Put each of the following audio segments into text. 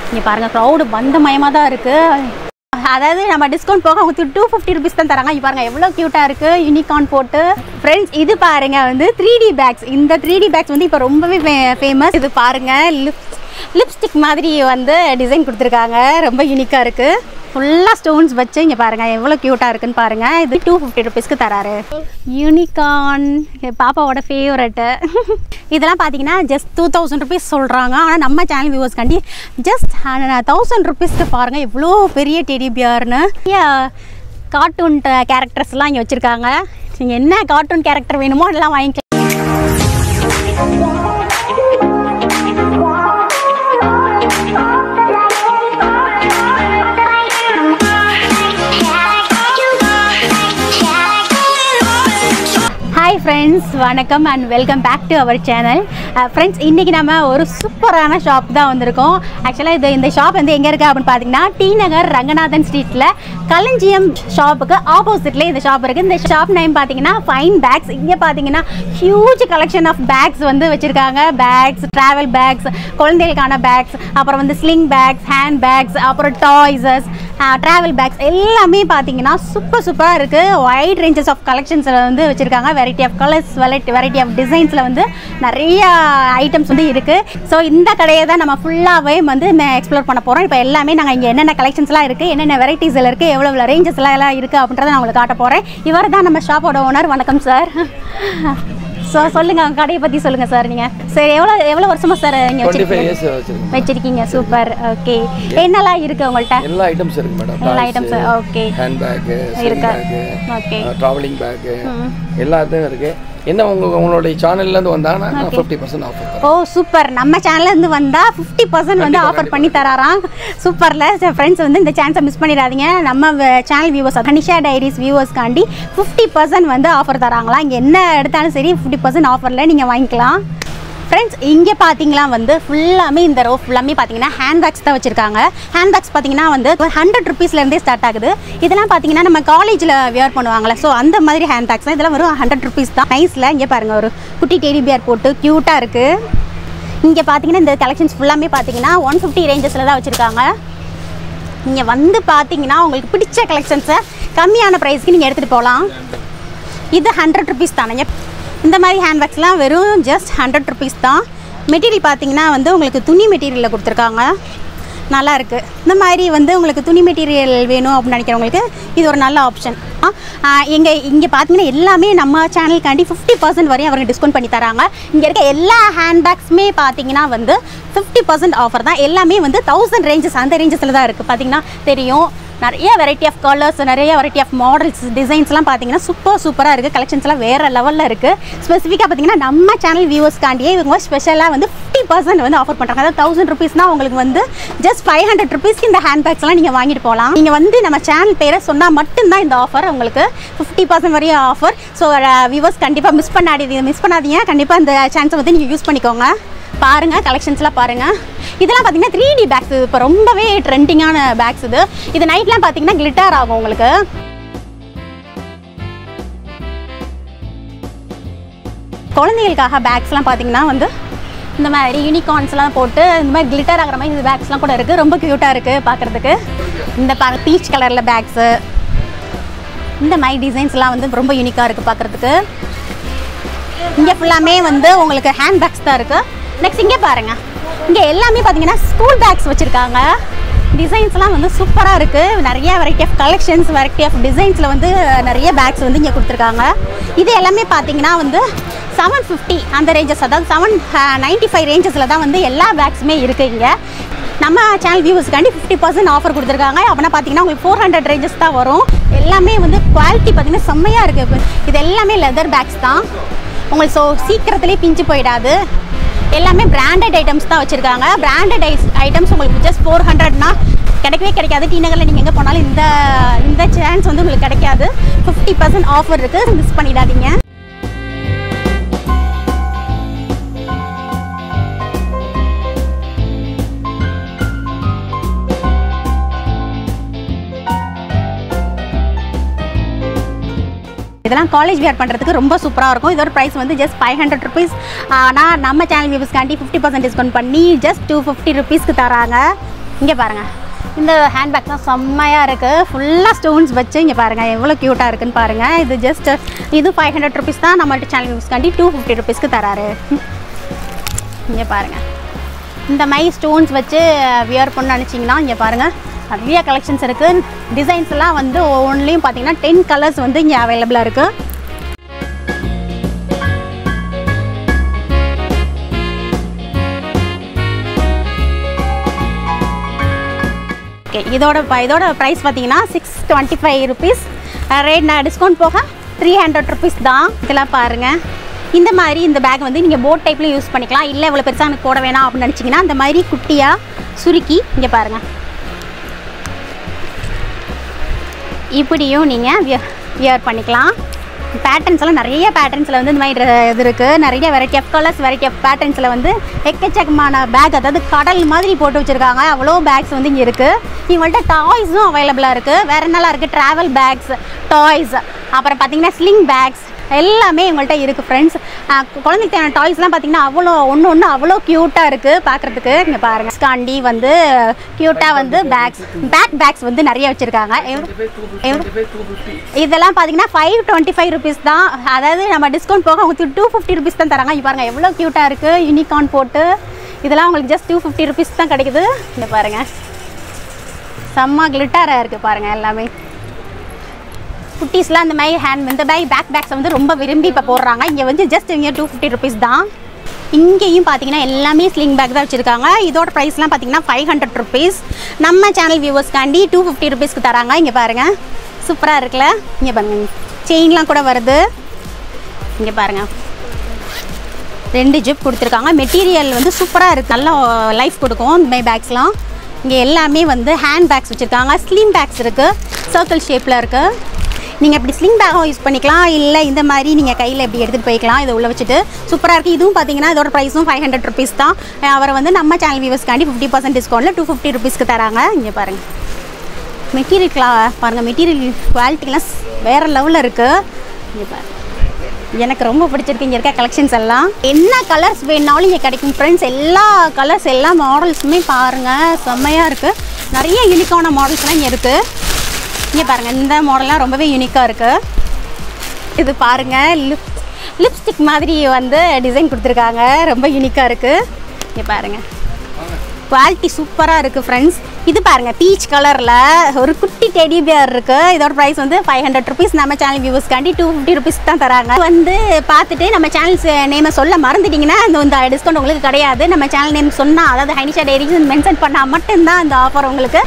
இங்கே பாருங்கள் க்ரௌடு பந்த மயமாக தான் இருக்குது அதாவது நம்ம டிஸ்கவுண்ட் போக அவங்க டூ ஃபிஃப்டி ருபீஸ் தான் தராங்க இங்க பாருங்க எவ்வளோ க்யூட்டாக இருக்குது யூனிகார்ன் போட்டு ஃப்ரெண்ட்ஸ் இது பாருங்க வந்து த்ரீ டி பேக்ஸ் இந்த த்ரீ டி பேக்ஸ் வந்து இப்போ ரொம்பவே ஃபேமஸ் இது பாருங்க லிப் லிப்ஸ்டிக் மாதிரி வந்து டிசைன் கொடுத்துருக்காங்க ரொம்ப யூனிக்காக இருக்குது ஃபுல்லாக ஸ்டோன்ஸ் வச்சு இங்கே பாருங்கள் எவ்வளோ க்யூட்டாக இருக்குன்னு பாருங்கள் இது டூ ஃபிஃப்டி ருபீஸ்க்கு தராரு யூனிகார்ன் பாப்பாவோட ஃபேவரட்டு இதெல்லாம் பார்த்தீங்கன்னா ஜஸ்ட் டூ தௌசண்ட் ருபீஸ் சொல்கிறாங்க ஆனால் நம்ம சேனல் வியூவர்ஸ்க்காண்டி ஜஸ்ட் தௌசண்ட் ருபீஸ்க்கு பாருங்கள் எவ்வளோ பெரிய டெடி பியர்னு கார்ட்டூன் கேரக்டர்ஸ்லாம் இங்கே வச்சுருக்காங்க நீங்கள் என்ன கார்ட்டூன் கேரக்டர் வேணுமோ அதெல்லாம் வாங்கிக்கலாம் ஹாய் ஃப்ரெண்ட்ஸ் வணக்கம் and welcome back to our channel friends இன்றைக்கி நம்ம ஒரு சூப்பரான ஷாப் தான் வந்திருக்கோம் ஆக்சுவலாக இது இந்த ஷாப் வந்து எங்கே இருக்குது அப்படின்னு பார்த்தீங்கன்னா டி நகர் ரங்கநாதன் ஸ்ட்ரீட்டில் களஞ்சியம் ஷாப்புக்கு ஆப்போசிட்லேயே இந்த ஷாப் இருக்குது இந்த ஷாப் நேம் பார்த்தீங்கன்னா ஃபைன் பேக்ஸ் இங்கே பார்த்தீங்கன்னா ஹியூஜ் கலெக்ஷன் ஆஃப் பேக்ஸ் வந்து வச்சுருக்காங்க பேக்ஸ் ட்ராவல் பேக்ஸ் குழந்தைகளுக்கான பேக்ஸ் அப்புறம் வந்து ஸ்லிங் பேக்ஸ் ஹேண்ட் பேக்ஸ் அப்புறம் டாய்ஸஸ் ட்ராவல் பேக்ஸ் எல்லாமே பார்த்தீங்கன்னா சூப்பர் சூப்பராக இருக்குது வைட் ரேஞ்சஸ் ஆஃப் கலெக்ஷன்ஸில் வந்து வச்சுருக்காங்க variety of colours variety variety of டிசைன்ஸில் வந்து நிறைய ஐட்டம்ஸ் வந்து இருக்குது ஸோ இந்த கடையை தான் நம்ம ஃபுல்லாகவே வந்து எக்ஸ்ப்ளோர் பண்ண போகிறோம் இப்போ எல்லாமே நாங்கள் இங்கே என்னென்ன கலெக்ஷன்ஸ்லாம் இருக்குது என்னென்ன வெரைட்டிஸில் இருக்குது எவ்வளோ எவ்வளோ ரேஞ்சஸ்லாம் எல்லாம் இருக்குது அப்படின்றத நான் உங்களுக்கு காட்ட போகிறேன் இவர் தான் நம்ம ஷாப்போட ஓனர் வணக்கம் சார் ஸோ சொல்லுங்கள் உங்கள் கடையை பற்றி சொல்லுங்கள் சார் நீங்கள் சரி எவ்வளோ எவ்வளோ வருஷமா சார் நீங்கள் டுவெண்ட்டி ஃபைவ் வச்சுருக்கீங்க இயர்ஸ் வச்சிருக்கேன் வச்சிருக்கீங்க சூப்பர் ஓகே என்னெல்லாம் இருக்குது உங்கள்கிட்ட எல்லா ஐட்டம்ஸ் இருக்கு மேடம் எல்லா items, okay. ஹேண்ட் பேக்கு இருக்கா? Bag Okay. ட்ராவலிங் பேக்கு எல்லாத்தையும் இருக்கு என்ன உங்க உங்களுடைய சேனல்ல இருந்து வந்தாங்கன்னா ஃபிஃப்டி பர்சன்ட் ஆஃபர் ஓ சூப்பர் நம்ம சேனல்ல இருந்து வந்தா ஃபிஃப்டி பர்சன்ட் வந்து ஆஃபர் பண்ணி தராராம் சூப்பர்ல ஃப்ரெண்ட்ஸ் வந்து இந்த சான்ஸை மிஸ் பண்ணிடாதீங்க நம்ம சேனல் வியூவர்ஸ் கனிஷா டைரிஸ் வியூவர்ஸ்க்காண்டி ஃபிஃப்டி பர்சன்ட் வந்து ஆஃபர் தராங்களா இங்கே என்ன எடுத்தாலும் சரி ஃபிஃப்டி பர்சன்ட் ஆஃபரில் நீங்கள் வாங்கிக்கலாம் ஃப்ரெண்ட்ஸ் இங்கே பார்த்தீங்களா வந்து ஃபுல்லாமே இந்த ரோ ஃபுல்லாமே பார்த்தீங்கன்னா ஹேண்ட் பேக்ஸ் தான் வச்சுருக்காங்க ஹேண்ட் பேக்ஸ் பார்த்தீங்கன்னா வந்து ஹண்ட்ரட் ருபீஸ்லேருந்தே ஸ்டார்ட் ஆகுது இதெல்லாம் பார்த்தீங்கன்னா நம்ம காலேஜில் வியர் பண்ணுவாங்கல்ல ஸோ அந்த மாதிரி ஹேண்ட் பேக்ஸ் தான் இதெல்லாம் வெறும் ஹண்ட்ரட் ருபீஸ் தான் நைஸில் இங்கே பாருங்கள் ஒரு குட்டி டெடி பியர் போட்டு க்யூட்டாக இருக்குது இங்கே பார்த்தீங்கன்னா இந்த கலெக்ஷன்ஸ் ஃபுல்லாமே பார்த்தீங்கன்னா ஒன் ஃபிஃப்டி ரேஞ்சஸில் தான் வச்சுருக்காங்க இங்கே வந்து பார்த்தீங்கன்னா உங்களுக்கு பிடிச்ச கலெக்ஷன்ஸை கம்மியான ப்ரைஸ்க்கு நீங்கள் எடுத்துகிட்டு போகலாம் இது ஹண்ட்ரட் ருபீஸ் தானே இந்த மாதிரி ஹேண்ட்பேக்ஸ்லாம் வெறும் ஜஸ்ட் ஹண்ட்ரட் ருபீஸ் தான் மெட்டீரியல் பார்த்தீங்கன்னா வந்து உங்களுக்கு துணி மெட்டீரியலில் கொடுத்துருக்காங்க நல்லா இருக்குது இந்த மாதிரி வந்து உங்களுக்கு துணி மெட்டீரியல் வேணும் அப்படின்னு நினைக்கிறவங்களுக்கு இது ஒரு நல்ல ஆப்ஷன் இங்கே இங்கே பார்த்தீங்கன்னா எல்லாமே நம்ம சேனலுக்காண்டி ஃபிஃப்டி பர்சன்ட் வரையும் அவங்க டிஸ்கவுண்ட் பண்ணி தராங்க இங்கே இருக்க எல்லா ஹேண்ட்பேக்ஸுமே பார்த்தீங்கன்னா வந்து ஃபிஃப்டி பர்சன்ட் ஆஃபர் தான் எல்லாமே வந்து தௌசண்ட் ரேஞ்சஸ் அந்த ரேஞ்சஸில் தான் இருக்குது பார்த்தீங்கன்னா தெரியும் நிறைய வெரைட்டி ஆஃப் கலர்ஸ் நிறைய வெரைட்டி ஆஃப் மாடல்ஸ் டிசைன்ஸ்லாம் பார்த்தீங்கன்னா சூப்பர் சூப்பராக இருக்குது கலெக்ஷன்ஸ்லாம் வேறு லெவலில் இருக்குது ஸ்பெசிஃபிக்காக பார்த்தீங்கன்னா நம்ம சேனல் வியூவர்ஸ்க்காண்டியே இவங்க ஸ்பெஷலாக வந்து ஃபிஃப்டி பர்சன்ட் வந்து ஆஃபர் பண்ணுறாங்க அதாவது தௌசண்ட் ருபீஸ்னால் உங்களுக்கு வந்து ஜஸ்ட் ஃபைவ் ஹண்ட்ரட் ருபீஸ்க்கு இந்த ஹேண்ட் பேக்ஸ்லாம் நீங்கள் வாங்கிட்டு போகலாம் நீங்கள் வந்து நம்ம சேனல் பேரை சொன்னால் மட்டும்தான் இந்த ஆஃபர் உங்களுக்கு ஃபிஃப்டி பர்சன்ட் வரையும் ஆஃபர் ஸோ வியூவர்ஸ் கண்டிப்பாக மிஸ் பண்ணாதீங்க மிஸ் பண்ணாதீங்க கண்டிப்பாக இந்த சான்ஸை வந்து நீங்கள் யூஸ் பண்ணிக்கோங்க பாருங்கள் கலெக்ஷன்ஸ்லாம் பாருங்கள் இதெல்லாம் பார்த்தீங்கன்னா த்ரீ டி பேக்ஸ் இப்போ ரொம்பவே ட்ரெண்டிங்கான பேக்ஸ் இது இது நைட்லாம் பார்த்தீங்கன்னா கிளிட்டர் ஆகும் உங்களுக்கு குழந்தைகளுக்காக பேக்ஸ்லாம் பார்த்தீங்கன்னா வந்து இந்த மாதிரி யூனிகார்ன்ஸ்லாம் போட்டு இந்த மாதிரி கிளிட்டர் ஆகிற மாதிரி இந்த பேக்ஸ்லாம் கூட இருக்குது ரொம்ப க்யூட்டாக இருக்குது பார்க்குறதுக்கு இந்த பா பீச் கலரில் பேக்ஸு இந்த மாதிரி டிசைன்ஸ்லாம் வந்து ரொம்ப யூனிக்காக இருக்குது பார்க்குறதுக்கு இங்கே ஃபுல்லாமே வந்து உங்களுக்கு ஹேண்ட் பேக்ஸ் தான் இருக்குது நெக்ஸ்ட் இங்கே பாருங்கள் இங்கே எல்லாமே பார்த்தீங்கன்னா ஸ்கூல் பேக்ஸ் வச்சுருக்காங்க டிசைன்ஸ்லாம் வந்து சூப்பராக இருக்குது நிறைய variety of collections variety of டிசைன்ஸில் வந்து நிறைய பேக்ஸ் வந்து இங்கே கொடுத்துருக்காங்க இது எல்லாமே பார்த்தீங்கன்னா வந்து செவன் ஃபிஃப்டி அந்த ரேஞ்சஸ் அதாவது செவன் நைன்ட்டி ஃபைவ் ரேஞ்சஸில் தான் வந்து எல்லா பேக்ஸுமே இருக்குது இங்கே நம்ம சேனல் வியூவர்ஸ்க்காண்டி ஃபிஃப்டி பர்சன்ட் ஆஃபர் கொடுத்துருக்காங்க அப்படின்னா பார்த்தீங்கன்னா உங்களுக்கு ஃபோர் ஹண்ட்ரட் ரேஞ்சஸ் தான் வரும் எல்லாமே வந்து குவாலிட்டி பார்த்தீங்கன்னா செம்மையாக இருக்குது இது எல்லாமே லெதர் பேக்ஸ் தான் உங்களுக்கு ஸோ சீக்கிரத்துலேயே பிஞ்சு போயிடாது எல்லாமே பிராண்டட் ஐட்டம்ஸ் தான் வச்சுருக்காங்க பிராண்டட் ஐட்டம்ஸ் உங்களுக்கு ஜஸ்ட் ஃபோர் ஹண்ட்ரட்னா கிடைக்கவே கிடைக்காது டி நகரில் நீங்கள் எங்கே போனாலும் இந்த இந்த சான்ஸ் வந்து உங்களுக்கு கிடைக்காது ஃபிஃப்டி பர்சன்ட் ஆஃபர் இருக்குது மிஸ் பண்ணிடாதீங்க இதெல்லாம் காலேஜ் வியர் பண்ணுறதுக்கு ரொம்ப சூப்பராக இருக்கும் இதோட ப்ரைஸ் வந்து ஜஸ்ட் ஃபைவ் ஹண்ட்ரட் ருபீஸ் ஆனால் நம்ம சேனல் வியூவர்ஸ்க்காண்டி ஃபிஃப்டி பர்சன்ட் டிஸ்கவுண்ட் பண்ணி ஜஸ்ட் டூ ஃபிஃப்டி ருபீஸ்க்கு தராங்க இங்கே பாருங்கள் இந்த ஹேண்ட்பேக் தான் செம்மையாக இருக்குது ஃபுல்லாக ஸ்டோன்ஸ் வச்சு இங்கே பாருங்கள் எவ்வளோ க்யூட்டாக இருக்குன்னு பாருங்கள் இது ஜஸ்ட் இது ஃபைவ் ஹண்ட்ரட் ருபீஸ் தான் நம்மள்ட்ட சேனல் யூஸ்க்காண்டி டூ ஃபிஃப்டி ருபீஸ்க்கு தராரு இங்கே பாருங்கள் இந்த மாதிரி ஸ்டோன்ஸ் வச்சு வியர் பண்ண நினச்சிங்கன்னா இங்கே பாருங்கள் நிறைய கலெக்ஷன்ஸ் இருக்குது டிசைன்ஸ் எல்லாம் வந்து ஒவ்வொன்றிலையும் பார்த்தீங்கன்னா டென் கலர்ஸ் வந்து இங்கே அவைலபிளாக இருக்குது ஓகே இதோட ப- இதோட ப்ரைஸ் பார்த்தீங்கன்னா six twenty five rupees rate நான் டிஸ்கவுண்ட் போக த்ரீ ஹண்ட்ரட் ருபீஸ் தான் இதெல்லாம் பாருங்கள் இந்த மாதிரி இந்த பேக் வந்து நீங்கள் போட் டைப்பில் யூஸ் பண்ணிக்கலாம் இல்லை இவ்வளோ பெருசாக எனக்கு போட வேணாம் அப்படின்னு நினச்சிங்கன்னா இந்த மாதிரி குட்டியாக சுருக்கி இங்கே பாருங்கள் இப்படியும் நீங்கள் வியர் பண்ணிக்கலாம் பேட்டர்ன்ஸ் எல்லாம் நிறைய பேட்டர்ன்ஸில் வந்து இந்த மாதிரி dre- இது இருக்குது நிறைய variety of colours variety of பேட்டர்ன்ஸில் வந்து எக்கச்சக்கமான பேக் அதாவது கடல் மாதிரி போட்டு வச்சுருக்காங்க அவ்வளோ பேக்ஸ் வந்து இங்கே இருக்குது இவங்கள்ட்ட டாய்ஸும் அவைலபிளாக இருக்குது வேறு என்னலாம் இருக்குது ட்ராவல் பேக்ஸ் டாய்ஸ் அப்புறம் பார்த்தீங்கன்னா ஸ்லிங் பேக்ஸ் எல்லாமே இவங்கள்ட்ட இருக்குது ஃப்ரெண்ட்ஸ் குழந்தைக்கு தேவையான டாய்ஸ்லாம் பார்த்தீங்கன்னா அவ்வளோ ஒன்று ஒன்று அவ்வளோ க்யூட்டாக இருக்குது பார்க்குறதுக்கு இங்கே பாருங்கள் ஸ்காண்டி வந்து க்யூட்டாக வந்து பேக்ஸ் பேக் பேக்ஸ் வந்து நிறைய வச்சுருக்காங்க இதெல்லாம் பார்த்தீங்கன்னா ஃபைவ் டுவெண்ட்டி ஃபைவ் ருபீஸ் தான் அதாவது நம்ம டிஸ்கவுண்ட் போக உங்களுக்கு டூ ஃபிஃப்டி ருபீஸ் தான் தராங்க இங்க பாருங்க எவ்வளோ க்யூட்டாக இருக்குது யூனிகார்ன் போட்டு இதெல்லாம் உங்களுக்கு ஜஸ்ட் டூ ஃபிஃப்டி ருபீஸ் தான் கிடைக்குது இங்கே பாருங்கள் செம்ம கிளிட்டராக இருக்குது பாருங்கள் எல்லாமே குட்டீஸ்லாம் இந்த மாதிரி ஹேண்ட் இந்த மாதிரி பேக் பேக்ஸ் வந்து ரொம்ப விரும்பி இப்போ போடுறாங்க இங்கே வந்து ஜஸ்ட் இங்கே டூ ஃபிஃப்டி ருபீஸ் தான் இங்கேயும் பார்த்தீங்கன்னா எல்லாமே ஸ்லிங் பேக் தான் வச்சுருக்காங்க இதோட ப்ரைஸ்லாம் பார்த்தீங்கன்னா ஃபைவ் ஹண்ட்ரட் ருபீஸ் நம்ம சேனல் வியூவர்ஸ்க்காண்டி டூ ஃபிஃப்டி ருபீஸ்க்கு தராங்க இங்கே பாருங்கள் சூப்பராக இருக்குல்ல இங்கே பாருங்க செயின்லாம் கூட வருது இங்கே பாருங்கள் ரெண்டு ஜிப் கொடுத்துருக்காங்க மெட்டீரியல் வந்து சூப்பராக இருக்குது நல்லா லைஃப் கொடுக்கும் இந்த மாதிரி பேக்ஸ்லாம் இங்கே எல்லாமே வந்து ஹேண்ட் பேக்ஸ் வச்சுருக்காங்க ஸ்லிம் பேக்ஸ் இருக்குது சர்க்கிள் ஷேப்பில் இருக்குது நீங்கள் இப்படி ஸ்லிங் பேக்கும் யூஸ் பண்ணிக்கலாம் இல்லை இந்த மாதிரி நீங்கள் கையில் இப்படி எடுத்துகிட்டு போய்க்கலாம் இதை உள்ளே வச்சுட்டு சூப்பராக இருக்குது இதுவும் பார்த்தீங்கன்னா இதோட ப்ரைஸும் ஃபைவ் ஹண்ட்ரட் ருபீஸ் தான் அவரை வந்து நம்ம சேனல் வியூவர்ஸ்க்காண்டி ஃபிஃப்டி பர்சன்ட் டிஸ்கவுண்ட்டில் டூ ஃபிஃப்டி ருபீஸ்க்கு தராங்க இங்கே பாருங்கள் மெட்டீரியல் கிளா பாருங்கள் மெட்டீரியல் குவாலிட்டிலாம் வேறு லெவலில் இருக்குது இங்கே பாருங்க எனக்கு ரொம்ப பிடிச்சிருக்கு இங்கே இருக்க கலெக்ஷன்ஸ் எல்லாம் என்ன கலர்ஸ் வேணாலும் இங்கே கிடைக்கும் ஃப்ரெண்ட்ஸ் எல்லா கலர்ஸ் எல்லா மாடல்ஸுமே பாருங்கள் செம்மையாக இருக்குது நிறைய யூனிக்கான மாடல்ஸ்லாம் இங்கே இருக்குது இங்கே பாருங்கள் இந்த மாடல்லாம் ரொம்பவே யூனிக்காக இருக்குது இது பாருங்கள் லிப் லிப்ஸ்டிக் மாதிரி வந்து டிசைன் கொடுத்துருக்காங்க ரொம்ப யூனிக்காக இருக்குது இங்கே பாருங்கள் குவாலிட்டி சூப்பராக இருக்குது ஃப்ரெண்ட்ஸ் இது பாருங்கள் பீச் கலரில் ஒரு குட்டி டெடி பியர் இருக்குது இதோட ப்ரைஸ் வந்து ஃபைவ் ஹண்ட்ரட் ருபீஸ் நம்ம சேனல் வியூவர்ஸ்க்காண்டி டூ ஃபிஃப்டி ருபீஸ் தான் தராங்க வந்து பார்த்துட்டு நம்ம சேனல்ஸ் நேமை சொல்ல மறந்துட்டிங்கன்னா இந்த இந்த டிஸ்கவுண்ட் உங்களுக்கு கிடையாது நம்ம சேனல் நேம் சொன்னால் அதாவது ஹைனிஷா டைரிஸ் மென்ஷன் பண்ணால் மட்டும்தான் இந்த ஆஃபர் உங்களுக்கு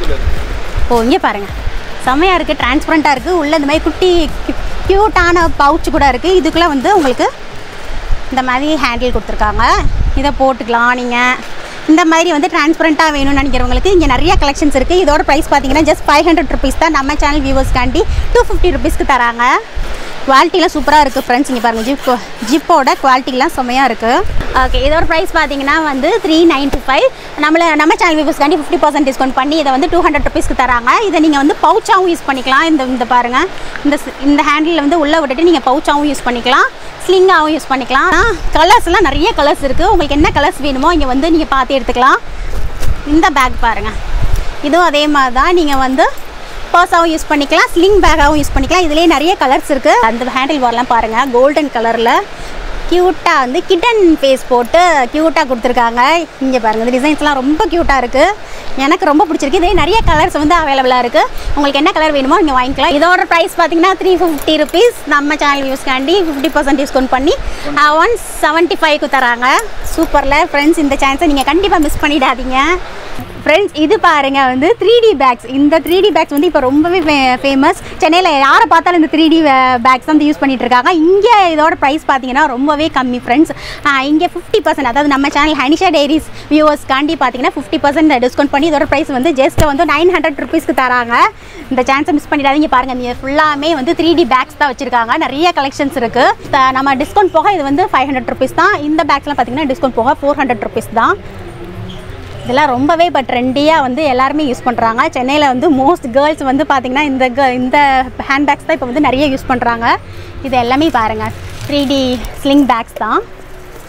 ஓ இங்கே பாருங்கள் செம்மையாக இருக்குது டிரான்ஸ்பரண்ட்டாக இருக்குது உள்ள இந்த மாதிரி குட்டி க்யூட்டான பவுச் கூட இருக்குது இதுக்குள்ளே வந்து உங்களுக்கு இந்த மாதிரி ஹேண்டில் கொடுத்துருக்காங்க இதை போட்டுக்கலாம் நீங்கள் இந்த மாதிரி வந்து டிரான்ஸ்பரண்ட்டாக வேணும்னு நினைக்கிறவங்களுக்கு இங்கே நிறைய கலெக்ஷன்ஸ் இருக்குது இதோட ப்ரைஸ் பார்த்தீங்கன்னா ஜஸ்ட் ஃபைவ் ஹண்ட்ரட் ருபீஸ் தான் நம்ம சேனல் வியூவர்ஸ்க்காண்டி டூ ஃபிஃப்டி ருபீஸ்க்கு தராங்க குவாலிட்டிலாம் சூப்பராக இருக்குது ஃப்ரெண்ட்ஸ் இங்கே பாருங்கள் ஜிப் ஜிப்போட குவாலிட்டிலாம் செம்மையாக இருக்குது ஓகே இதோட ப்ரைஸ் பார்த்தீங்கன்னா வந்து த்ரீ நைன்ட்டி ஃபைவ் நம்மள நம்ம சேனல் வியூவர்ஸ்க்காண்டி ஃபிஃப்டி பர்சன்ட் டிஸ்கவுண்ட் பண்ணி இதை வந்து டூ ஹண்ட்ரட் ருபீஸ்க்கு தராங்க இதை நீங்கள் வந்து பவுச்சாகவும் யூஸ் பண்ணிக்கலாம் இந்த இந்த பாருங்கள் இந்த ஸ்- இந்த ஹேண்டில் வந்து உள்ளே விட்டுட்டு நீங்கள் பவுச்சாகவும் யூஸ் பண்ணிக்கலாம் ஸ்லிங்காகவும் யூஸ் பண்ணிக்கலாம் கலர்ஸ்லாம் நிறைய கலர்ஸ் இருக்குது உங்களுக்கு என்ன கலர்ஸ் வேணுமோ இங்கே வந்து நீங்கள் பார்த்து எடுத்துக்கலாம் இந்த பேக் பாருங்கள் இதுவும் அதே மாதிரி தான் நீங்கள் வந்து பர்ஸாகவும் யூஸ் பண்ணிக்கலாம் ஸ்லிங் பேக்காகவும் யூஸ் பண்ணிக்கலாம் இதுலேயே நிறைய கலர்ஸ் இருக்குது அந்த ஹேண்டில் வரலாம் பாருங்கள் கோல்டன் கலரில் க்யூட்டாக வந்து கிட்டன் ஃபேஸ் போட்டு க்யூட்டாக கொடுத்துருக்காங்க இங்கே பாருங்கள் இந்த டிசைன்ஸ்லாம் ரொம்ப க்யூட்டாக இருக்குது எனக்கு ரொம்ப பிடிச்சிருக்கு இதே நிறைய கலர்ஸ் வந்து அவைலபிளாக இருக்குது உங்களுக்கு என்ன கலர் வேணுமோ நீங்கள் வாங்கிக்கலாம் இதோட ப்ரைஸ் பார்த்தீங்கன்னா த்ரீ ஃபிஃப்டி ருபீஸ் நம்ம சேனல் யூஸ்க்காண்டி ஃபிஃப்டி பர்சன்ட் டிஸ்கவுண்ட் பண்ணி ஒன் செவன்ட்டி ஃபைவ்க்கு தராங்க சூப்பரில் ஃப்ரெண்ட்ஸ் இந்த சான்ஸை நீங்கள் கண்டிப்பாக மிஸ் பண்ணிடாதீங்க ஃப்ரெண்ட்ஸ் இது பாருங்க வந்து த்ரீ டி பேக்ஸ் இந்த த்ரீ டி பேக்ஸ் வந்து இப்போ ரொம்பவே ஃபேமஸ் சென்னையில் யாரை பார்த்தாலும் இந்த த்ரீ டி பேக்ஸ் வந்து யூஸ் பண்ணிட்டு இருக்காங்க இங்கே இதோட ப்ரைஸ் பார்த்தீங்கன்னா ரொம்பவே கம்மி ஃப்ரெண்ட்ஸ் இங்கே ஃபிஃப்டி பர்சன்ட் அதாவது நம்ம சேனல் ஹனிஷா டைரிஸ் வியூவர்ஸ் காண்டி பார்த்தீங்கன்னா ஃபிஃப்டி பர்சன்ட் டிஸ்கவுண்ட் பண்ணி இதோட ப்ரைஸ் வந்து ஜஸ்ட் வந்து நைன் ஹண்ட்ரட் ருபீஸ்க்கு தராங்க இந்த சான்ஸை மிஸ் பண்ணிடாதீங்க பாருங்க இந்த ஃபுல்லாமே வந்து த்ரீ டி பேக்ஸ் தான் வச்சிருக்காங்க நிறைய கலெக்ஷன்ஸ் இருக்கு த- நம்ம டிஸ்கவுண்ட் போக இது வந்து ஃபைவ் ஹண்ட்ரட் ருபீஸ் தான் இந்த பேக்ஸ்லாம் பார்த்தீங்கன்னா டிஸ்கவுண்ட் போக ஃபோர் ஹண்ட்ரட் ருபீஸ் தான் இதெல்லாம் ரொம்பவே இப்போ ட்ரெண்டியாக வந்து எல்லாருமே யூஸ் பண்ணுறாங்க சென்னையில் வந்து மோஸ்ட் கேர்ள்ஸ் வந்து பார்த்திங்கன்னா இந்த க இந்த ஹேண்ட்பேக்ஸ் தான் இப்போ வந்து நிறைய யூஸ் பண்ணுறாங்க இது எல்லாமே பாருங்கள் த்ரீ டி ஸ்லிங் பேக்ஸ் தான்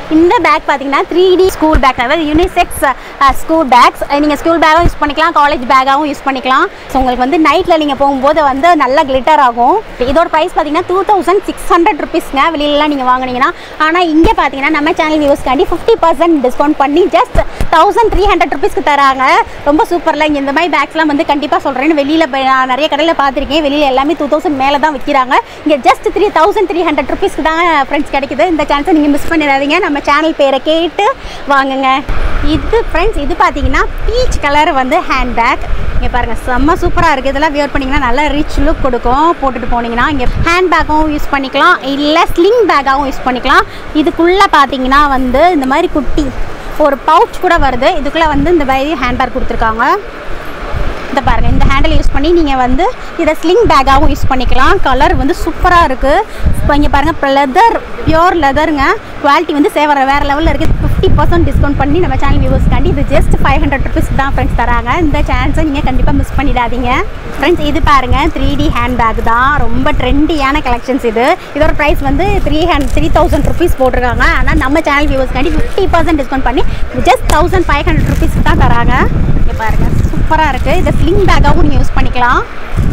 இந்த பேக் பார்த்தீங்கன்னா த்ரீ டி ஸ்கூல் பேக் அதாவது யூனிசெக்ஸ் ஸ்கூல் பேக்ஸ் நீங்கள் ஸ்கூல் பேக்கும் யூஸ் பண்ணிக்கலாம் காலேஜ் பேக்காகவும் யூஸ் பண்ணிக்கலாம் ஸோ உங்களுக்கு வந்து நைட்டில் நீங்கள் போகும்போது வந்து நல்லா கிளிட்டர் ஆகும் இதோட ப்ரைஸ் பார்த்தீங்கன்னா டூ தௌசண்ட் சிக்ஸ் ஹண்ட்ரட் ருபீஸ்ங்க வெளியிலலாம் நீங்கள் வாங்குனீங்கன்னா ஆனால் இங்கே பார்த்தீங்கன்னா நம்ம சேனல் வியூஸ்க்காண்டி ஃபிஃப்டி பர்சன்ட் டிஸ்கவுண்ட் பண்ணி ஜஸ்ட் தௌசண்ட் த்ரீ ஹண்ட்ரட் ருபீஸ்க்கு தராங்க ரொம்ப சூப்பரில் இங்கே இந்த மாதிரி பேக்ஸ்லாம் வந்து கண்டிப்பாக சொல்கிறேன் வெளியில் நான் நிறைய கடையில் பார்த்துருக்கேன் வெளியில் எல்லாமே டூ தௌசண்ட் மேலே தான் விற்கிறாங்க இங்கே just three thousand three hundred ருபீஸ்க்கு தான் ஃப்ரெண்ட்ஸ் கிடைக்குது இந்த சான்ஸை நீங்கள் மிஸ் பண்ணிடாதீங்க நம்ம சேனல் பேரை கேட்டு வாங்குங்க இது ஃப்ரெண்ட்ஸ் இது பார்த்தீங்கன்னா பீச் கலர் வந்து ஹேண்ட் பேக் இங்கே பாருங்கள் செம்ம சூப்பராக இருக்குது இதெல்லாம் வியர் பண்ணிங்கன்னா நல்ல ரிச் லுக் கொடுக்கும் போட்டுட்டு போனீங்கன்னா இங்கே ஹேண்ட் பேக்கும் யூஸ் பண்ணிக்கலாம் இல்லை ஸ்லிங் பேக்காகவும் யூஸ் பண்ணிக்கலாம் இதுக்குள்ளே பார்த்தீங்கன்னா வந்து இந்த மாதிரி குட்டி ஒரு பவுச் கூட வருது இதுக்குள்ளே வந்து இந்த மாதிரி ஹேண்ட் பேக் கொடுத்துருக்காங்க இந்த பாருங்கள் இந்த ஹேண்டில் யூஸ் பண்ணி நீங்கள் வந்து இதை ஸ்லிங் பேக்காகவும் யூஸ் பண்ணிக்கலாம் கலர் வந்து சூப்பராக இருக்குது இப்போ இங்கே பாருங்கள் இப்போ லெதர் பியோர் லெதருங்க குவாலிட்டி வந்து சேவர வேறு லெவலில் இருக்குது ஃபிஃப்டி பர்சன்ட் டிஸ்கவுண்ட் பண்ணி நம்ம சேனல் வியூவர்ஸ்க்காண்டி இது ஜஸ்ட் ஃபைவ் ஹண்ட்ரட் ருபீஸ் தான் ஃப்ரெண்ட்ஸ் தராங்க இந்த சான்ஸை நீங்கள் கண்டிப்பாக மிஸ் பண்ணிடாதீங்க ஃப்ரெண்ட்ஸ் இது பாருங்கள் த்ரீ டி ஹேண்ட் பேக் தான் ரொம்ப ட்ரெண்டியான கலெக்ஷன்ஸ் இது இதோட ப்ரைஸ் வந்து three hundred three thousand rupees போட்டிருக்காங்க ஆனால் நம்ம சேனல் வியூவர்ஸ்க்காண்டி ஃபிஃப்டி பர்சன்ட் டிஸ்கவுண்ட் பண்ணி ஜஸ்ட் தௌசண்ட் ஃபைவ் ஹண்ட்ரட் ருபீஸ்க்கு தான் தராங்க இங்கே பாருங்கள் சூப்பராக இருக்குது இதை ஸ்லிங் பேக்காகவும் நீங்கள் யூஸ் பண்ணிக்கலாம்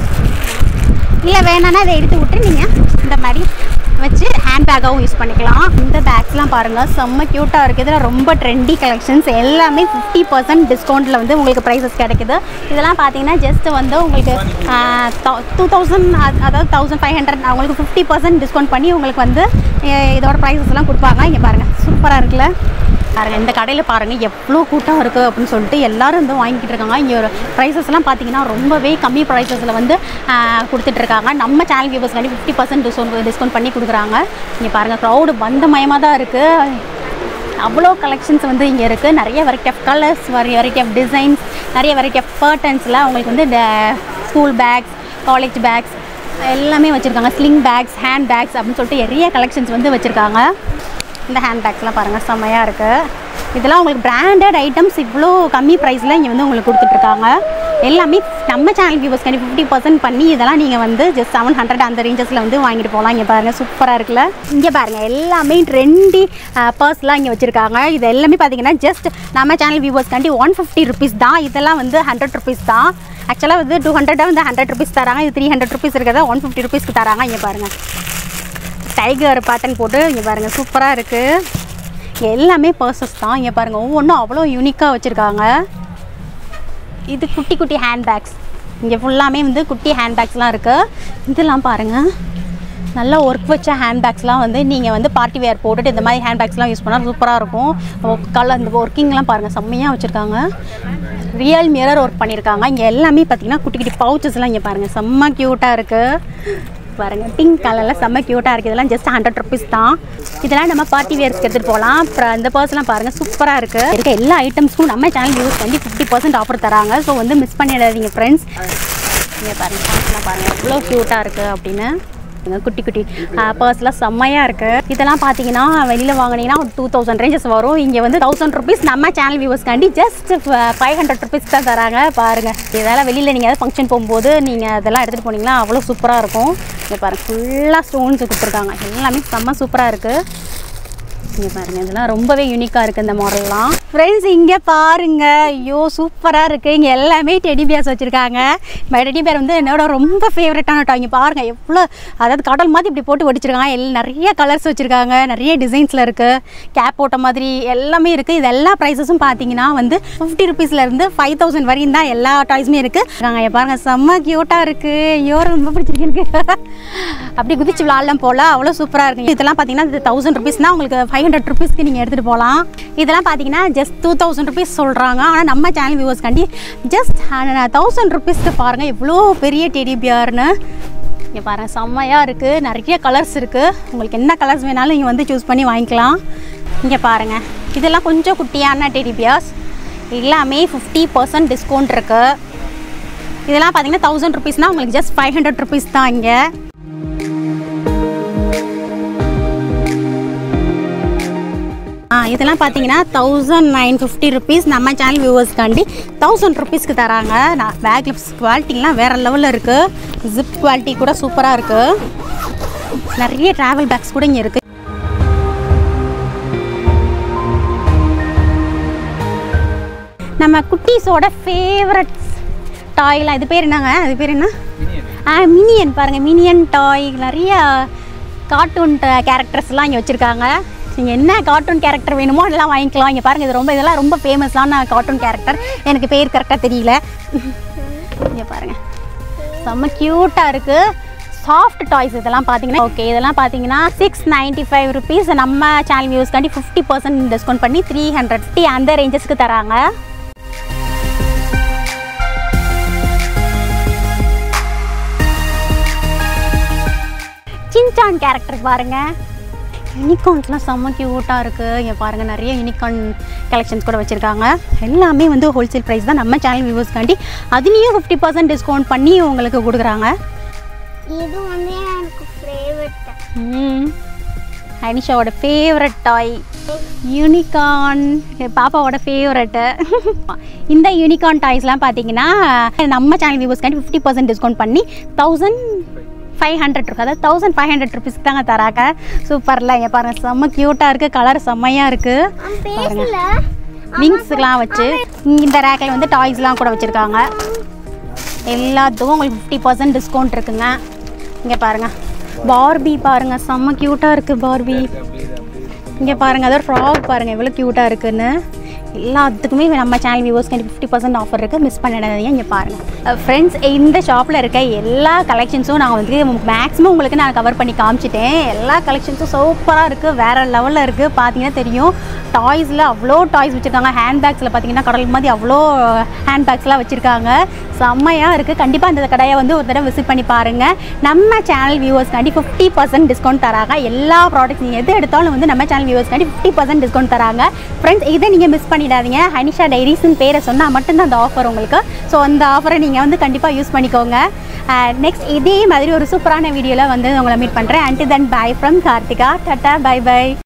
இல்லை வேணான்னா இதை எடுத்து விட்டு நீங்கள் இந்த மாதிரி வச்சு ஹேண்ட் பேக்காகவும் யூஸ் பண்ணிக்கலாம் இந்த பேக்ஸ்லாம் பாருங்கள் செம்ம க்யூட்டாக இருக்குது இதில் ரொம்ப ட்ரெண்டி கலெக்ஷன்ஸ் எல்லாமே ஃபிஃப்டி பர்சன்ட் டிஸ்கவுண்ட்டில் வந்து உங்களுக்கு ப்ரைஸஸ் கிடைக்குது இதெல்லாம் பார்த்தீங்கன்னா ஜஸ்ட் வந்து உங்களுக்கு டூ தௌசண்ட் அதாவது தௌசண்ட் ஃபைவ் ஹண்ட்ரட் அவங்களுக்கு ஃபிஃப்டி பர்சன்ட் டிஸ்கவுண்ட் பண்ணி உங்களுக்கு வந்து அஹ், இதோட ப்ரைஸஸ்லாம் கொடுப்பாங்க இங்கே பாருங்கள் சூப்பராக இருக்குல்ல பாருங்கள் இந்த கடையில் பாருங்கள் எவ்வளோ கூட்டம் இருக்குது அப்படின்னு சொல்லிட்டு எல்லாரும் வந்து வாங்கிட்டு இருக்காங்க இங்கே ஒரு ப்ரைஸஸ்லாம் பார்த்தீங்கன்னா ரொம்பவே கம்மி ப்ரைஸஸில் வந்து ஆஹ், கொடுத்துட்டு இருக்காங்க நம்ம சேனல் வியூவர்ஸ்க்காண்டி ஃபிஃப்டி பர்சன்ட் டிஸ்கவுண்ட் டிஸ்கவுண்ட் பண்ணி கொடுக்குறாங்க இங்கே பாருங்கள் க்ரௌடு பந்தமயமாக தான் இருக்குது அவ்வளோ கலெக்ஷன்ஸ் வந்து இங்கே இருக்குது நிறைய variety of colours variety of designs நிறைய வெரைட்டி ஆஃப் கர்டன்ஸில் உங்களுக்கு வந்து ஸ்கூல் பேக்ஸ் காலேஜ் பேக்ஸ் எல்லாமே வச்சுருக்காங்க ஸ்லிங் பேக்ஸ் ஹேண்ட் பேக்ஸ் அப்படின்னு சொல்லிட்டு நிறைய கலெக்ஷன்ஸ் வந்து வச்சுருக்காங்க இந்த ஹேண்ட் பேக்ஸ்லாம் பாருங்கள் செம்மையாக இருக்குது இதெல்லாம் உங்களுக்கு பிராண்டட் ஐட்டம்ஸ் இவ்வளோ கம்மி ப்ரைஸில் இங்கே வந்து உங்களுக்கு கொடுத்துட்ருக்காங்க எல்லாமே நம்ம சேனல் வியூவர்ஸ் கண்டி ஃபிஃப்டி பர்சன்ட் பண்ணி இதெல்லாம் நீங்கள் வந்து ஜஸ்ட் செவன் ஹண்ட்ரட் அந்த ரேஞ்சஸில் வந்து வாங்கிட்டு போகலாம் இங்கே பாருங்கள் சூப்பராக இருக்குல்ல இங்கே பாருங்கள் எல்லாமே ட்ரெண்டி பர்ஸ்லாம் இங்கே வச்சுருக்காங்க இது எல்லாமே பார்த்தீங்கன்னா ஜஸ்ட் நம்ம சேனல் வியூவர்ஸ் கண்டி ஒன் ஃபிஃப்டி ருபீஸ் தான் இதெல்லாம் வந்து ஹண்ட்ரட் ருபீஸ் தான் ஆக்சுவலாக வந்து டூ ஹண்ட்ரடாக வந்து ஹண்ட்ரட் ருபீஸ் தராங்க இது த்ரீ ஹண்ட்ரட் ருபீஸ் இருக்கிறத ஒன் ஃபிஃப்டி ருபீஸ்க்கு தராங்க இங்கே பாருங்கள் டைகர் பேட்டர்ன் போட்டு இங்கே பாருங்கள் சூப்பராக இருக்குது இங்கே எல்லாமே பர்சஸ் தான் இங்கே பாருங்கள் ஒவ்வொன்றும் அவ்வளோ யூனிக்காக வச்சுருக்காங்க இது குட்டி குட்டி ஹேண்ட் பேக்ஸ் இங்கே ஃபுல்லாமே வந்து குட்டி ஹேண்ட் பேக்ஸ்லாம் இருக்குது இதெல்லாம் பாருங்கள் நல்ல ஒர்க் வச்ச ஹேண்ட் பேக்ஸ்லாம் வந்து நீங்கள் வந்து பார்ட்டி வேர் போட்டுட்டு இந்த மாதிரி ஹேண்ட் பேக்ஸ்லாம் யூஸ் பண்ணால் சூப்பராக இருக்கும் கலர் இந்த ஒர்க்கிங்லாம் பாருங்கள் செம்மையாக வச்சுருக்காங்க ரியல் மிரர் ஒர்க் பண்ணியிருக்காங்க இங்கே எல்லாமே பார்த்தீங்கன்னா குட்டி குட்டி பவுச்சஸ்லாம் இங்கே பாருங்கள் செம்ம க்யூட்டாக இருக்குது பாருங்கள் பிங்க் கலரில் செம்ம க்யூட்டாக இருக்குது இதெல்லாம் ஜஸ்ட் ஹண்ட்ரட் ருபீஸ் தான் இதெல்லாம் நம்ம பார்ட்டி வேர்ஸ்க்கு எடுத்துகிட்டு போகலாம் அப்புறம் இந்த பர்ஸ்லாம் பாருங்கள் சூப்பராக இருக்குது இருக்க எல்லா ஐட்டம்ஸ்க்கும் நம்ம சேனல் யூஸ் பண்ணி ஃபிஃப்டி பர்சன்ட் ஆஃபர் தராங்க ஸோ வந்து மிஸ் பண்ணிடாதீங்க ஃப்ரெண்ட்ஸ் இங்கே பாருங்கள் பர்ஸ்லாம் பாருங்கள் எவ்வளோ க்யூட்டாக இருக்குது அப்படின்னு இங்க குட்டி குட்டி பர்ஸ்லாம் செம்மையாக இருக்குது இதெல்லாம் பார்த்தீங்கன்னா வெளியில் வாங்குனீங்கன்னா ஒரு டூ தௌசண்ட் ரேஞ்சஸ் வரும் இங்கே வந்து தௌசண்ட் ருபீஸ் நம்ம சேனல் வியூவர்ஸ்க்காண்டி ஜஸ்ட் ஃபைவ் ஹண்ட்ரட் ருபீஸ் தான் தராங்க பாருங்கள் இதெல்லாம் வெளியில் நீங்கள் ஏதாவது ஃபங்க்ஷன் போகும்போது நீங்கள் அதெல்லாம் எடுத்துகிட்டு போனீங்கன்னா அவ்வளோ சூப்பராக இருக்கும் இங்கே பாருங்கள் ஃபுல்லாக ஸ்டோன்ஸ் கொடுத்துருக்காங்க எல்லாமே செம்ம சூப்பராக இருக்குது இங்கே பாருங்க இதெல்லாம் ரொம்பவே யூனிக்காக இருக்குது இந்த மாடல்லாம் ஃப்ரெண்ட்ஸ் இங்கே பாருங்க ஐயோ சூப்பராக இருக்குது இங்கே எல்லாமே டெடி பியர்ஸ் வச்சுருக்காங்க இந்த டெடி பியர் வந்து என்னோட ரொம்ப ஃபேவரட்டான டாய் இங்கே பாருங்க எவ்வளோ அதாவது கடல் மாதிரி இப்படி போட்டு வடிச்சிருக்காங்க எல் நிறைய கலர்ஸ் வச்சுருக்காங்க நிறைய டிசைன்ஸில் இருக்குது கேப் போட்ட மாதிரி எல்லாமே இருக்குது இது எல்லா ப்ரைஸஸும் பார்த்தீங்கன்னா வந்து ஃபிஃப்டி ருபீஸ்லேருந்து ஃபைவ் தௌசண்ட் வரையும் தான் எல்லா டாய்ஸுமே இருக்குது இங்கே பாருங்க செம்ம க்யூட்டாக இருக்குது ஐயோ ரொம்ப பிடிச்சிருக்கு எனக்கு அப்படி குதிச்சு விளாட்லாம் போல அவ்வளோ சூப்பராக இருக்கு இதெல்லாம் பார்த்தீங்கன்னா இது தௌசண்ட் ருபீஸ்னால் உங்களுக்கு ஃபைவ் ஹண்ட்ரட் ருபீஸ்க்கு நீங்கள் எடுத்துகிட்டு போகலாம் இதெல்லாம் பார்த்தீங்கன்னா ஜஸ்ட் டூ தௌசண்ட் ருபீஸ் சொல்கிறாங்க ஆனால் நம்ம சேனல் வியூவர்ஸ்க்காண்டி ஜஸ்ட் தௌசண்ட் ருபீஸ்க்கு பாருங்கள் எவ்வளோ பெரிய டெடி பியர்னு இங்கே பாருங்கள் செம்மையாக இருக்குது நிறைய கலர்ஸ் இருக்குது உங்களுக்கு என்ன கலர்ஸ் வேணாலும் நீங்கள் வந்து சூஸ் பண்ணி வாங்கிக்கலாம் இங்கே பாருங்கள் இதெல்லாம் கொஞ்சம் குட்டியான டெடி பியர்ஸ் எல்லாமே ஃபிஃப்டி பர்சன்ட் டிஸ்கவுண்ட் இருக்குது இதெல்லாம் பார்த்தீங்கன்னா தௌசண்ட் ருபீஸ்னால் உங்களுக்கு ஜஸ்ட் ஃபைவ் ஹண்ட்ரட் ருபீஸ் தான் இங்கே ஆ இதெல்லாம் பார்த்தீங்கன்னா தௌசண்ட் நைன் ஃபிஃப்டி ருபீஸ் நம்ம சேனல் வியூவர்ஸ்க்காண்டி தௌசண்ட் ருபீஸ்க்கு தராங்க நான் பேக் கிளிப்ஸ் குவாலிட்டிலாம் வேறு லெவலில் இருக்குது ஜிப் குவாலிட்டி கூட சூப்பராக இருக்குது நிறைய ட்ராவல் பேக்ஸ் கூட இங்கே இருக்குது நம்ம குட்டீஸோட ஃபேவரட் டாய்லாம் இது பேர் என்னங்க அது பேர் என்ன ஆ மினியன் பாருங்கள் மினியன் டாய் நிறைய கார்ட்டூன் கேரக்டர்ஸ்லாம் இங்கே வச்சுருக்காங்க நீங்கள் என்ன கார்ட்டூன் கேரக்டர் வேணுமோ அதெல்லாம் வாங்கிக்கலாம் இங்கே பாருங்கள் இது ரொம்ப இதெல்லாம் ரொம்ப ஃபேமஸான கார்ட்டூன் கேரக்டர் எனக்கு பேர் கரெக்டாக தெரியல இங்கே பாருங்கள் செம்ம க்யூட்டாக இருக்குது சாஃப்ட் டாய்ஸ் இதெல்லாம் பார்த்தீங்கன்னா ஓகே இதெல்லாம் பார்த்தீங்கன்னா சிக்ஸ் நைன்ட்டி ஃபைவ் ருபீஸ் நம்ம சேனல் வியூஸ்க்காண்டி ஃபிஃப்டி பர்சன்ட் டிஸ்கவுண்ட் பண்ணி த்ரீ ஹண்ட்ரட் ஃபிஃப்டி அந்த ரேஞ்சஸ்க்கு தராங்க சின்சான் கேரக்டர் பாருங்க யூனிகார்ன்ஸ்லாம் செம்ம க்யூட்டாக இருக்குது இங்கே பாருங்கள் நிறைய யூனிகார்ன் கலெக்ஷன்ஸ் கூட வச்சுருக்காங்க எல்லாமே வந்து ஹோல்சேல் ப்ரைஸ் தான் நம்ம சேனல் வியூவர்ஸ்க்காண்டி அதுலேயும் ஃபிஃப்டி பர்சன்ட் டிஸ்கவுண்ட் பண்ணி உங்களுக்கு கொடுக்குறாங்க இது வந்து எனக்கு ஃபேவரட் ம் அனிஷாவோட ஃபேவரட் டாய் யூனிகார்ன் பாப்பாவோட ஃபேவரட்டு இந்த யூனிகார்ன் டாய்ஸ்லாம் பார்த்தீங்கன்னா நம்ம சேனல் வியூவர்ஸ்க்காண்டி ஃபிஃப்டி பர்சன்ட் டிஸ்கவுண்ட் பண்ணி தௌசண்ட் ஃபைவ் ஹண்ட்ரட் இருக்கு அதாவது தௌசண்ட் ஃபைவ் ஹண்ட்ரட் ருபீஸ்க்கு தாங்க தராங்க சூப்பரில் இங்கே பாருங்கள் செம்ம க்யூட்டாக இருக்குது கலர் செம்மையாக இருக்குது பேசல விங்ஸ்லாம் வச்சு இந்த ரேக்கில் வந்து டாய்ஸ்லாம் கூட வச்சுருக்காங்க எல்லாத்துக்கும் உங்களுக்கு ஃபிஃப்டி பர்சன்ட் டிஸ்கவுண்ட் இருக்குங்க இங்கே பாருங்கள் பார்பி பாருங்கள் செம்ம க்யூட்டாக இருக்குது பார்பி இங்கே பாருங்கள் அதோட ஃப்ராக் பாருங்கள் எவ்வளோ க்யூட்டாக இருக்குன்னு எல்லாத்துக்குமே நம்ம சேனல் வியூவர்ஸ்க்கு ஃபிஃப்டி பர்சன்ட் ஆஃபர் இருக்குது மிஸ் பண்ணிடாதீங்க இங்கே பாருங்கள் ஃப்ரெண்ட்ஸ் இந்த ஷாப்பில் இருக்க எல்லா கலெக்ஷன்ஸும் நான் வந்து மேக்ஸிமம் உங்களுக்கு நான் கவர் பண்ணி காமிச்சிட்டேன் எல்லா கலெக்ஷன்ஸும் சூப்பராக இருக்குது வேறு லெவலில் இருக்குது பார்த்தீங்கன்னா தெரியும் டாய்ஸில் அவ்வளோ டாய்ஸ் வச்சுருக்காங்க ஹேண்ட் பேக்ஸில் பார்த்தீங்கன்னா கடல் மாதிரி அவ்வளோ ஹேண்ட் பேக்ஸ்லாம் வச்சுருக்காங்க செம்மையாக இருக்குது கண்டிப்பாக அந்த கடையை வந்து ஒரு தடவை விசிட் பண்ணி பாருங்கள் நம்ம சேனல் வியூவர்ஸ்க்காண்டி ஃபிஃப்டி பர்சன்ட் டிஸ்கவுண்ட் தராங்க எல்லா ப்ராடக்ட்ஸ் நீங்கள் எது எடுத்தாலும் வந்து நம்ம சேனல் வியூவர்ஸ்க்காண்டி ஃபிஃப்டி பர்சன்ட் டிஸ்கவுண்ட் தராங்க ஃப்ரெண்ட்ஸ் இதை நீங்கள் மிஸ் பண்ணிடாதீங்க ஹனிஷா டைரிஸ்னு பேரை சொன்னால் மட்டும்தான் அந்த ஆஃபர் உங்களுக்கு ஸோ அந்த ஆஃபரை நீங்கள் வந்து கண்டிப்பாக யூஸ் பண்ணிக்கோங்க நெக்ஸ்ட் இதே மாதிரி ஒரு சூப்பரான வீடியோவில் வந்து உங்களை மீட் பண்ணுறேன் and then bye from Karthika tata bye by